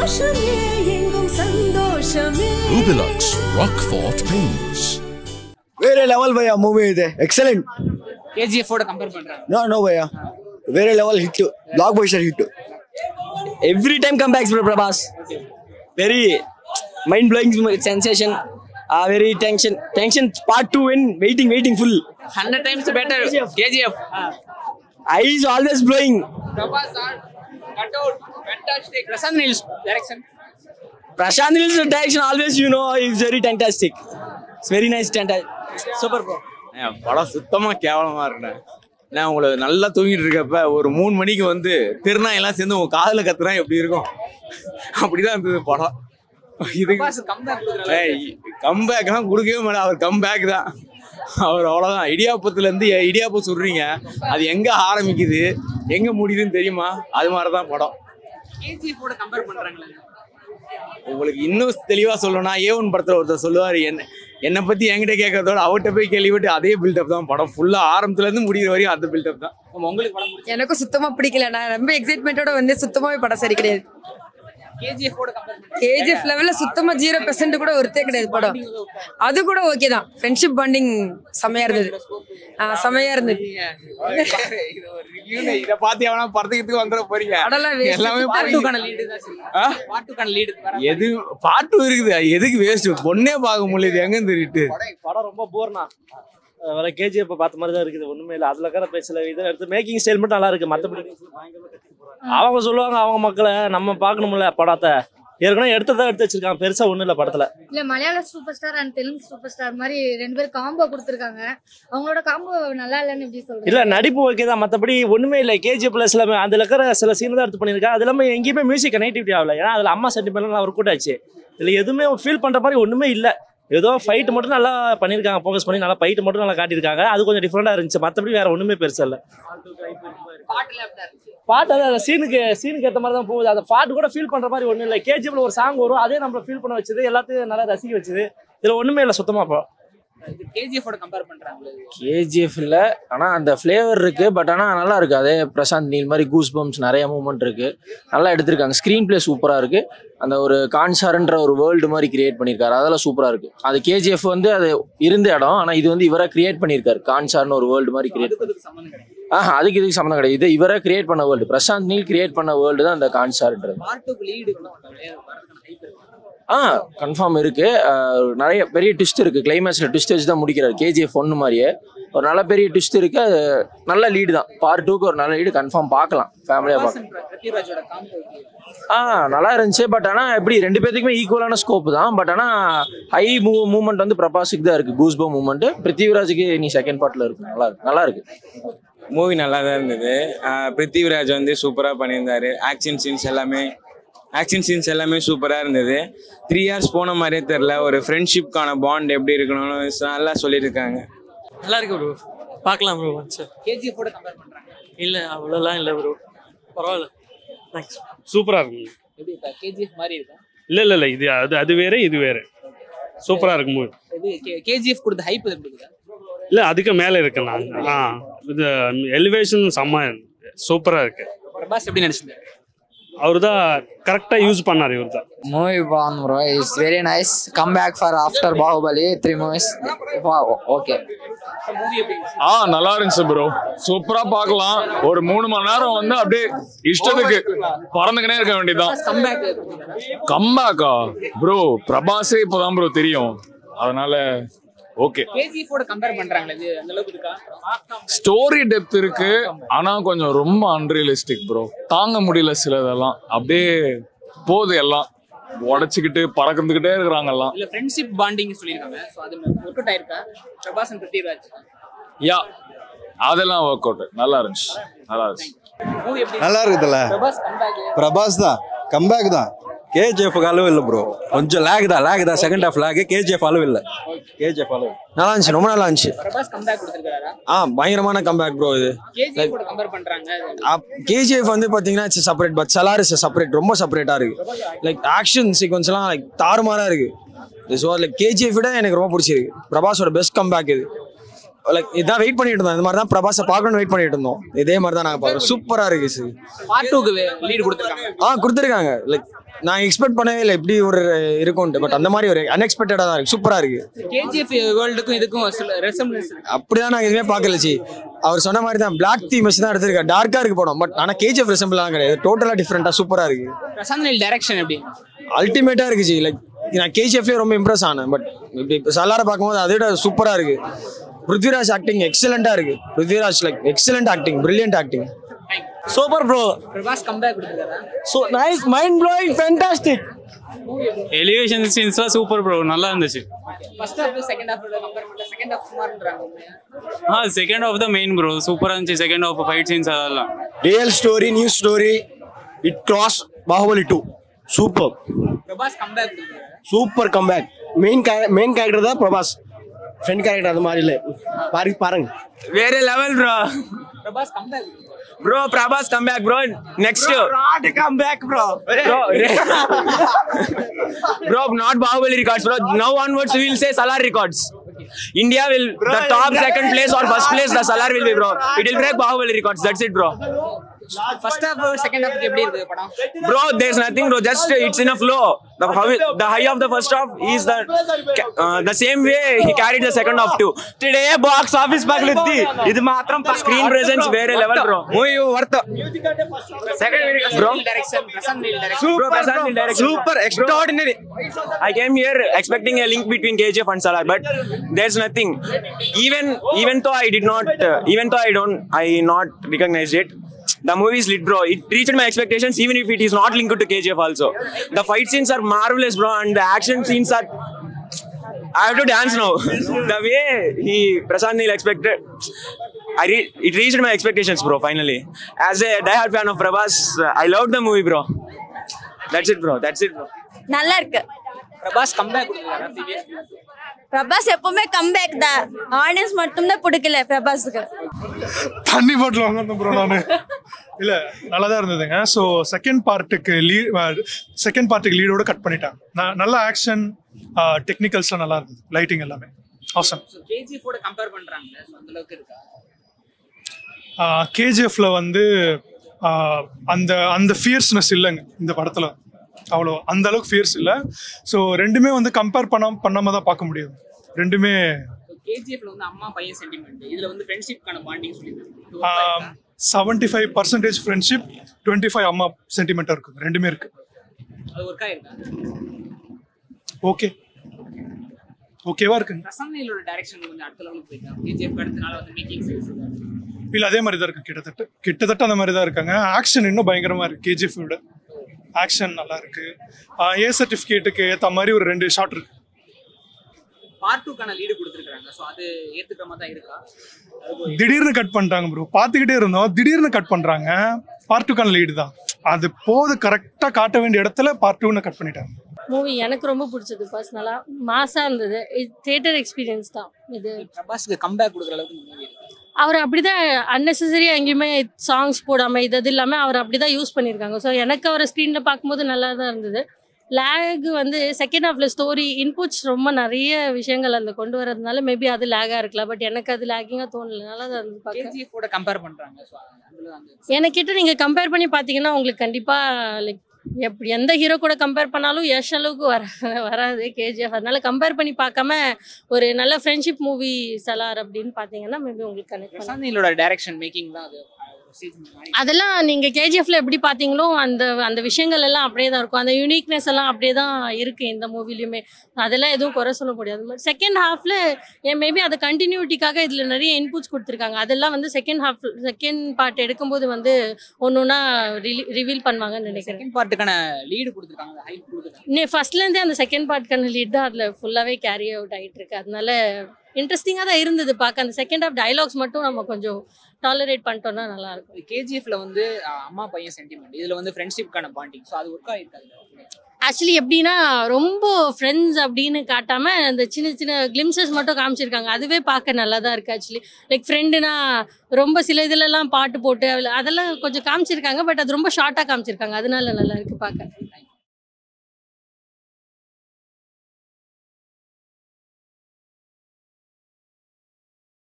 சந்தோஷமே எங்கும் சந்தோஷமே Rubilux Rockfort Paints. వేరే లెవెల్ భయ్యా మూవీ ఇది ఎక్సలెంట్ கேஜிஎஃப் ஓட கம்பேர் பண்றாங்க నో నో భయ్యా వేరే level hit blockbuster hit every time come backs bro Prabhas very mind blowing sensation ah very tension tension part two in waiting waiting full hundred times better KGF I is always blowing Prabhas are cut out fantastic Prashanth Neel's direction Prashanth Neel's direction always you know is very fantastic it's very nice టెంటాస్టిక్ super bro ஏன் படம் சுத்தமா கேவலமா இருக்குண்ணே நான் உங்களை நல்லா தூங்கிட்டு இருக்கப்ப ஒரு மூணு மணிக்கு வந்து திருநாயெல்லாம் சேர்ந்து உங்க காதுல கத்துனா எப்படி இருக்கும் அப்படிதான் இருந்தது படம் இதுக்கு பிரபாஸ் கம்பேக் கொடுக்குறாங்க கம்பேக்லாம் கொடுக்கவே மாட்டேன் அவர் கம்பேக் தான் அவர் அவ்வளவுதான் இடியாப்பத்துல இருந்து இடியாப்பம் சுடுறீங்க அது எங்க ஆரம்பிக்குது எங்க முடியுதுன்னு தெரியுமா அது மாதிரிதான் படம் கேஜிஎஃப் ஓட கம்பேர் பண்றாங்களே உங்களுக்கு இன்னும் தெளிவா சொல்லணும்னா ஏ ஒன் படத்துல ஒருத்தர் சொல்லுவாரு என்ன என்னை பத்தி என்கிட்ட கேட்கறதோட அவர்கிட்ட போய் கேள்விப்பட்டு அதே பில்டப் தான் படம் ஃபுல்லா ஆரம்பத்துல இருந்து முடியிற வரையும் அந்த பில்டப் தான் ஆமா, உங்களுக்கு படம் பிடிச்ச எனக்கும் சுத்தமா பிடிக்கல நான் ரொம்ப எக்ஸைட்மெண்ட்டோட வந்து சுத்தமாவே படம் சரி கிடையாது கேஜிஎஃப் ஓட கம்பேர் பண்றாங்க கேஜிஎஃப் லெவல்ல சுத்தமா ஜீரோ பெர்சென்ட் கூட ஒருத்தே கிடையாது படம் அது கூட ஓகே தான் ஃப்ரெண்ட்ஷிப் பாண்டிங் செமையா இருந்தது ஆ, செமையா இருந்தது இது ஒரு review ல இத பாத்து எவனா படத்துக்கு வந்துட போறீங்க படம்லாம் waste. எல்லாமே பார்ட் போறீங்க. டூக்கான லீடு தான் சரி ஆ? பார்ட் டூக்கான லீடு எது பாட்டு இருக்குது எதுக்கு வேஸ்ட் பொண்ணே பார்க்க முடியல எங்க தெரியுது படம் ரொம்ப போர்னா வேற கேஜிஎஃப் பார்த்த மாதிரி தான் இருக்குது ஒண்ணுமே இல்லை அதுல இருக்கிற பேசல இதை எடுத்து மேக்கிங் ஸ்டைல் மட்டும் நல்லா இருக்கு மற்றபடி அவங்க சொல்லுவாங்க அவங்க மக்களை நம்ம பார்க்கணும்ல படத்தை ஏற்கனவே எடுத்ததான் எடுத்து வச்சிருக்காங்க பெருசா ஒண்ணும் இல்ல படத்துல இல்ல மலையாள super star and Telugu super star மாதிரி ரெண்டு பேரும் காம்போ கொடுத்துருக்காங்க அவங்களோட காம்போ நல்லா இல்லைன்னு எப்படி சொல்றீங்க இல்ல நடிப்பு ஓகே தான் மற்றபடி ஒண்ணுமே இல்லை கேஜிஎஃப்ல சில அதுல இருக்கிற சில சீன் தான் எடுத்து பண்ணியிருக்கா அது இல்லாம எங்கேயுமே மியூசிக் கனெக்டிவிட்டி ஆகல ஏன்னா அதுல அம்மா சென்டிமெண்ட்லாம் அவர் கூட்டாச்சு இதுல எதுவுமே ஃபீல் பண்ற மாதிரி ஒண்ணுமே இல்ல ஏதோ ஃபைட் மட்டும் நல்லா பண்ணியிருக்காங்க ஃபோக்கஸ் பண்ணி நல்லா ஃபைட் மட்டும் நல்லா காட்டியிருக்காங்க அது கொஞ்சம் டிஃப்ரெண்டா இருந்துச்சு மற்றபடி வேற ஒண்ணுமே பெருசா இல்ல பாட்டுல எப்படி இருந்துச்சு பாட்டு அதான் சீனுக்கு சீனுக்கு ஏற்ற மாதிரி தான் போகுது அந்த பாட்டு கூட ஃபீல் பண்ற மாதிரி ஒன்றும் இல்லை கேஜிஎஃப்ல ஒரு சாங் வரும் அதே நம்மள ஃபீல் பண்ண வச்சது எல்லாத்தையும் நல்லா ரசிக்க வச்சது இதுல ஒண்ணுமே இல்லை சுத்தமா இப்போ இது கேஜிஎஃப் ஓட கம்பேர் பண்றாங்களே கேஜிஎஃப் இல்லை ஆனால் அந்த ஃப்ளேவர் இருக்கு பட் ஆனால் நல்லா இருக்கு அதே பிரசாந்த் நீல் மாதிரி கூஸ் பம்ப்ஸ் நிறைய மூமெண்ட் இருக்கு நல்லா எடுத்திருக்காங்க ஸ்க்ரீன் பிளே சூப்பராக இருக்கு அந்த ஒரு கான்சார்ன்ற ஒரு வேர்ல்டு மாதிரி கிரியேட் பண்ணியிருக்காரு அதெல்லாம் சூப்பராக இருக்கு அது கேஜிஎஃப் வந்து அது இருந்த இடம் ஆனால் இது வந்து இவரா கிரியேட் பண்ணியிருக்காரு கான்சார்னு ஒரு வேர்ல்டு மாதிரி கிரியேட் அதுக்கு இதுக்கு சம்மந்தம் கிடையாது ஆஹ் அதுக்கு இதுக்கு சம்மந்தம் கிடையாது இது இவரா கிரியேட் பண்ண வேர்ல்டு பிரசாந்த் நீல் கிரியேட் பண்ண வேர்ல்டு தான் அந்த கான்சார்ன்றது பார்ட் டூக்கு லீடு வரதுக்கான ஹைப் இருக்கு ஆ கன்ஃபார்ம் இருக்கு ஆஹ் நிறைய பெரிய ட்விஸ்ட் இருக்கு கிளைமேக்ஸ்ல ட்விஸ்ட் வச்சு தான் முடிக்கிறாரு கேஜிஎஃப் ஒன்று மாதிரியே ஒரு நல்ல பெரிய ட்விஸ்ட் இருக்கு அது நல்ல லீடு தான் பார்ட் டூக்கு ஒரு நல்ல லீடு கன்ஃபார்ம் பார்க்கலாம் ஃபேமிலியாக பார்க்கலாம் பிரத்யராஜோட காம்போ ஆ நல்லா இருந்துச்சு பட் ஆனால் எப்படி ரெண்டு பேத்துக்குமே ஈக்குவலான ஸ்கோப் தான் பட் ஆனால் ஹை மூவ் மூவ்மெண்ட் வந்து பிரபாஸுக்கு தான் இருக்கு கூஸ்போ மூவ்மெண்ட் பிருத்திவிராஜுக்கு நீ செகண்ட் பார்ட்ல இருக்கு நல்லா இருக்கு நல்லா இருக்கு மூவி நல்லா தான் இருந்தது ஆஹ் பிருத்திவிராஜ் வந்து சூப்பராக பண்ணியிருந்தாரு ஆக்ஷன் சீன்ஸ் எல்லாமே ஆக்ஷன் சீன்ஸ் எல்லாமே சூப்பராக இருந்தது த்ரீ இயர்ஸ் போன மாதிரியே தெரில ஒரு ஃப்ரெண்ட்ஷிப்கான பாண்ட் எப்படி இருக்கணும்னு நல்லா சொல்லியிருக்காங்க நல்லா இருக்கு ப்ரோ பார்க்கலாம் ப்ரோ ஒன்ஸ் கேஜிஎஃப் ஓட கம்பேர் பண்றாங்க இல்ல அவ்வளோலாம் இல்லை ப்ரோ பரவாயில்ல தேங்க்ஸ் சூப்பரா இருக்கு எப்படி இப்ப கேஜிஎஃப் மாதிரி இருக்கா இல்ல இல்ல இல்ல இது அது அது வேற இது வேற சூப்பரா இருக்கு மூவி இது கேஜிஎஃப் கொடுத்த ஹைப் இது கொடுக்குதா இல்ல அதுக்கு மேல இருக்கு நான் ஆ இது எலிவேஷன் செம்ம சூப்பரா இருக்கு பிரபாஸ் எப்படி நடிச்சிருந்தாரு அவர் தான் கரெக்டா யூஸ் பண்ணாரு இவர் தான் మూవీ బాగుంది bro it's very nice come back for after Baahubali three movies okay movie எப்படி இருந்துச்சு? ஆ நல்லா இருந்துச்சு ப்ரோ சூப்பரா பார்க்கலாம் ஒரு மூணு மணி நேரம் வந்து அப்படியே இஷ்டத்துக்கு பறந்துக்கினே இருக்க வேண்டியதுதான் கம்பேக் கம்பேக்கா ப்ரோ பிரபாஸே இப்போதான் ப்ரோ தெரியும் அதனால ஓகே கேஜிஎஃப் ஓட கம்பேர் பண்றாங்களே இது அந்த அளவுக்கு இருக்கா ஸ்டோரி டெப்த் இருக்கு ஆனா கொஞ்சம் ரொம்ப அன்ரியலிஸ்டிக் ப்ரோ தாங்க முடியல சிலதெல்லாம் அப்படியே போகுது எல்லாம் உடச்சிக்கிட்டு பறந்துக்கிட்டே இருக்கிறாங்க எல்லாம் இல்ல ஃப்ரெண்ட்ஷிப் பாண்டிங் சொல்லியிருக்காங்க ஸோ அது ஒர்க் அவுட் ஆயிருக்கா பிரபாஸ் அண்ட் பிருத்திவிராஜ் யா அதெல்லாம் ஒர்க் அவுட் நல்லா இருந்துச்சு நல்லா இருந்துச்சு மூவி எப்படி நல்லா இருக்குதுல்ல பிரபாஸ் கம்பேக் பிரபாஸ் தான் கம்பேக் தான் கேஜிஎஃப் அளவு இல்லை ப்ரோ கொஞ்சம் லேக் தான் லேக் தான் செகண்ட் ஹாஃப் லேக் கேஜிஎஃப் அளவு இல்லை கேஜிஎஃப் அளவு நல்லா இருந்துச்சு ரொம்ப நல்லா இருந்துச்சு பிரபாஸ் கம்பேக் கொடுத்துருக்காரா ஆ பயங்கரமான கம்பேக் ப்ரோ இது கேஜிஎஃப் ஓட கம்பேர் பண்றாங்க கேஜிஎஃப் வந்து பார்த்தீங்கன்னா it's separate but Salaar is separate ரொம்ப செப்பரேட்டாக இருக்கு லைக் ஆக்ஷன் சீக்வன்ஸ்லாம் லைக் தாறுமாறாக இருக்கு ஸோ லைக் கேஜிஎஃப் விட எனக்கு ரொம்ப பிடிச்சிருக்கு பிரபாஸோட பெஸ்ட் கம்பேக் இது லைக் இதான் வெயிட் பண்ணிட்டு இருந்தோம் இந்த மாதிரி தான் பிரபாஸை பார்க்கணும்னு வெயிட் பண்ணிட்டு இருந்தோம் இதே மாதிரி தான் நாங்கள் பார்க்குறோம் சூப்பராக இருக்கு சார் பார்ட் டூக்கு லீடு கொடுத்துருக்காங்க ஆ கொடுத்துருக்காங்க லைக் நான் எக்ஸ்பெக்ட் பண்ணவே இல்லை இப்படி ஒரு இருக்கும்ட்டு பட் அந்த மாதிரி ஒரு அன்எக்ஸ்பெக்டடாக தான் இருக்கு சூப்பராக இருக்கு கேஜிஎஃப் வேர்ல்டுக்கும் இதுக்கும் ரெசம்பிளன்ஸ் அப்படிதான் நான் எதுவுமே பார்க்கல சி அவர் சொன்ன மாதிரி தான் பிளாக் தீம் வச்சு தான் எடுத்திருக்காரு டார்க்காக இருக்கு படம் பட் ஆனால் கேஜிஎஃப் ரெசம்பிளாக கிடையாது டோட்டலாக டிஃப்ரெண்ட்டாக சூப்பராக இருக்கு பிரசாந்த் நீல் டைரக்ஷன் எப்படி அல்டிமேட்டாக இருக்கு ஜி லைக் நான் கேஜிஎஃப்லேயே ரொம்ப இம்ப்ரெஸ் ஆனேன் பட் இப்படி இப்போ சலாரை பார்க்கும்போது அதை விட சூப்பராக இருக்கு பிருத்விராஜ் ஆக்டிங் எக்ஸலண்ட்டாக இருக்கு Prithviraj like excellent acting brilliant acting super bro Prabhas comeback கொடுத்துருக்காரா so nice mind blowing fantastic elevation சீன்ஸ்லாம் சூப்பர் ப்ரோ நல்லா இருந்துச்சு first half second half compare பண்ணா செகண்ட் ஹாஃப் சுமார்ன்றாங்க உண்மையா ஆ செகண்ட் ஆஃப் தான் மெயின் ப்ரோ சூப்பராக இருந்துச்சு செகண்ட் ஆஃப் ஃபைட் சீன்ஸ் அதெல்லாம் real story new story it cross Baahubali two super Prabhas comeback கொடுத்துருக்காரு super comeback main main character தான் பிரபாஸ் ஃப்ரெண்ட் கேரக்டர் அது மாதிரி இல்லை பாருங்க பாருங்க வேற level bro Prabhas comeback bro Prabhas come back bro next come back bro bro not bahubali records bro now onwards we will say salar records india will the top second place or first place the salar will be bro it will break bahubali records that's it bro first half second half எப்படி இருக்கு படம் bro there's nothing bro just it's in a flow the how the high of the first half is the uh, the same way he carried the second half too today box office పగిలిద్ది ఇది మాత్రం screen presence వేరే level bro movie worth second bro direction Prashanth Neel direction Super, Prasad Nil direction. Super, extraordinary. I came here expecting a link between KGF and Salar, but there's nothing. Even even though I did not, uh, even though I don't, I not recognized it. The movie is lit, bro. It reached my expectations, even if it is not linked to KGF also. The fight scenes are marvelous, bro, and the action scenes are. I have to dance now. the way he Prasad Neil expected, I re- it reached my expectations, bro. Finally, as a diehard fan of Prabhas, uh, I loved the movie, bro. That's it, bro. That's it, bro. நல்லா இருக்கு Prabhas comeback கொடுத்துருக்காரா சிபிஎஸ் பிரபாஸ் எப்பவுமே comeback தான் audience மட்டும்தான் பிடிக்கல பிரபாஸுக்கு தண்ணி பாட்டில் வாங்கணும் ப்ரோ நான் இல்லை நல்லா தான் இருந்ததுங்க ஸோ செகண்ட் பார்ட்டுக்கு லீட் செகண்ட் பார்ட்டுக்கு லீடோட கட் பண்ணிட்டாங்க ந- நல்ல ஆக்ஷன் டெக்னிக்கல்ஸ்லாம் நல்லா இருந்தது லைட்டிங் எல்லாமே அவசரம் கேஜிஎஃப் ஓட கம்பேர் பண்றாங்க So, அந்த அளவுக்கு இருக்கா கேஜிஎஃப்ல வந்து ஆஹ், அந்த அந்த ஃபியர்ஸ்னஸ் இல்லைங்க இந்த படத்தில் அவ்வளோ அந்த அளவுக்கு ஃபியர்ஸ் இல்லை ஸோ ரெண்டுமே வந்து கம்பேர் பண்ணாம பண்ணாம தான் பார்க்க முடியும் ரெண்டுமே கேஜிஎஃப்ல வந்து அம்மா பையன் சென்டிமெண்ட் இதுல வந்து ஃப்ரெண்ட்ஷிப்கான பாண்டிங் சொல்லியிருக்காங்க seventy five percentage friendship twenty five அம்மா சென்டிமெண்ட்டாக இருக்குது ரெண்டுமே இருக்குது அது ஒர்க் ஆயிருக்கா ஓகே ஓகேவா இருக்குங்க பிரசாந்த் நீலோட டைரக்ஷன் கொஞ்சம் அடுத்த லெவலுக்கு போயிருக்கா கேஜிஎஃப் அடுத்தனால வந்து மேக்கிங் சீரிஸ் இல்லை அதே மாதிரி தான் இருக்கு கிட்டத்தட்ட கிட்டத்தட்ட அந்த மாதிரி தான் இருக்காங்க ஆக்ஷன் இன்னும் பயங்கரமா இருக்கு கேஜிஎஃப் விட ஆக்ஷன் நல்லா இருக்கு ஏ சர்டிஃபிகேட்டுக்கு ஏற்ற மாதிரி ஒரு ரெண்டு ஷாட் இருக்கு பார்ட் டூக்கான லீடு கொடுத்துருக்காங்க ஸோ அது ஏத்துக்கிற மாதிரி தான் இருக்கா அது திடீர்னு கட் பண்ணிட்டாங்க ப்ரோ பார்த்துக்கிட்டே இருந்தோம் திடீர்னு கட் பண்றாங்க பார்ட் டூக்கான லீடு தான் அது போது கரெக்டாக காட்ட வேண்டிய இடத்துல பார்ட் டூன்னு கட் பண்ணிட்டாங்க மூவி எனக்கு ரொம்ப பிடிச்சது பர்சனலாக மாசாக இருந்தது தியேட்டர் எக்ஸ்பீரியன்ஸ் தான் இது பிரபாஸ்க்கு கம்பேக் கொடுக்குற அளவுக்கு இந்த மூவி இருக்கு அவர் அப்படிதான் அன்னெசரியாக எங்கேயுமே சாங்ஸ் போடாமல் இது அது இல்லாமல் அவர் அப்படி தான் யூஸ் பண்ணியிருக்காங்க ஸோ எனக்கு அவரை ஸ்க்ரீனில் பார்க்கும்போது நல்லா தான் இருந்தது லேக் வந்து செகண்ட் ஹாஃப்ல ஸ்டோரி இன்புட்ஸ் ரொம்ப நிறைய விஷயங்கள் அந்த கொண்டு வரதுனால மேபி அது லேகாக இருக்கலாம் பட் எனக்கு அது லேக்கிங்காக தோணல நல்லா தான் இருந்து பார்க்க கேஜிஎஃப் ஓட கம்பேர் பண்றாங்க ஸோ அதுல அந்த எனக்கு கிட்ட நீங்கள் கம்பேர் பண்ணி பார்த்தீங்கன்னா உங்களுக்கு கண்டிப்பாக லைக் எப்படி எந்த ஹீரோ கூட கம்பேர் பண்ணாலும் யஷ் அளவுக்கு வர வராது கேஜிஎஃப் அதனால கம்பேர் பண்ணி பார்க்காம ஒரு நல்ல ஃப்ரெண்ட்ஷிப் மூவி சலார் அப்படின்னு பார்த்தீங்கன்னா மேபி உங்களுக்கு கனெக்ட் பண்ணலாம் பிரசாந்த் நீலோட டைரக்ஷன் மேக்கிங் தான் அது stage மாதிரி. அதெல்லாம் நீங்கள் கேஜிஎஃப்ல எப்படி பார்த்தீங்களோ அந்த அந்த விஷயங்கள் எல்லாம் அப்படியே தான் இருக்கும் அந்த யூனிக்னஸ் எல்லாம் அப்படியே தான் இருக்கு இந்த மூவிலையுமே அதெல்லாம் எதுவும் குறை சொல்ல முடியாது செகண்ட் ஹாஃப்ல மேபி அது கண்டினியூட்டிக்காக இதில் நிறைய இன்புட்ஸ் கொடுத்துருக்காங்க அதெல்லாம் வந்து செகண்ட் ஹாஃப் செகண்ட் பார்ட் எடுக்கும்போது வந்து ஒன்று ஒன்றா ரிவீல் பண்ணுவாங்கன்னு நினைக்கிறேன் செகண்ட் பார்ட்டுக்கான லீடு கொடுத்துருக்காங்க ஹைப் கொடுத்துருக்காங்க இன்னும் ஃபர்ஸ்ட்லேருந்தே அந்த செகண்ட் பார்ட்க்கான லீட் தான் அதில் ஃபுல்லாகவே கேரி அவுட் ஆகிட்டு இருக்கு அதனால இன்ட்ரெஸ்டிங்காக தான் இருந்தது பார்க்க அந்த செகண்ட் ஹாஃப் டைலாக்ஸ் மட்டும் நம்ம கொஞ்சம் டாலரேட் பண்ணிட்டோம்னா நல்லா இருக்கும் கேஜிஎஃப்ல வந்து அஹ், அம்மா பையன் சென்டிமெண்ட் இதுல வந்து ஃப்ரெண்ட்ஷிப்கான பாண்டிங் ஸோ அது ஒர்க் ஆயிருக்காது ஆக்சுவலி எப்படின்னா ரொம்ப ஃப்ரெண்ட்ஸ் அப்படின்னு காட்டாம அந்த சின்ன சின்ன கிளிம்சஸ் மட்டும் காமிச்சிருக்காங்க அதுவே பார்க்க நல்லா தான் இருக்கு ஆக்சுவலி லைக் ஃப்ரெண்டுனா ரொம்ப சில இதுலலாம் பாட்டு போட்டு அதுல- அதெல்லாம் கொஞ்சம் காமிச்சிருக்காங்க பட் அது ரொம்ப ஷார்ட்டாக காமிச்சிருக்காங்க அதனால நல்லா இருக்கு பார்க்க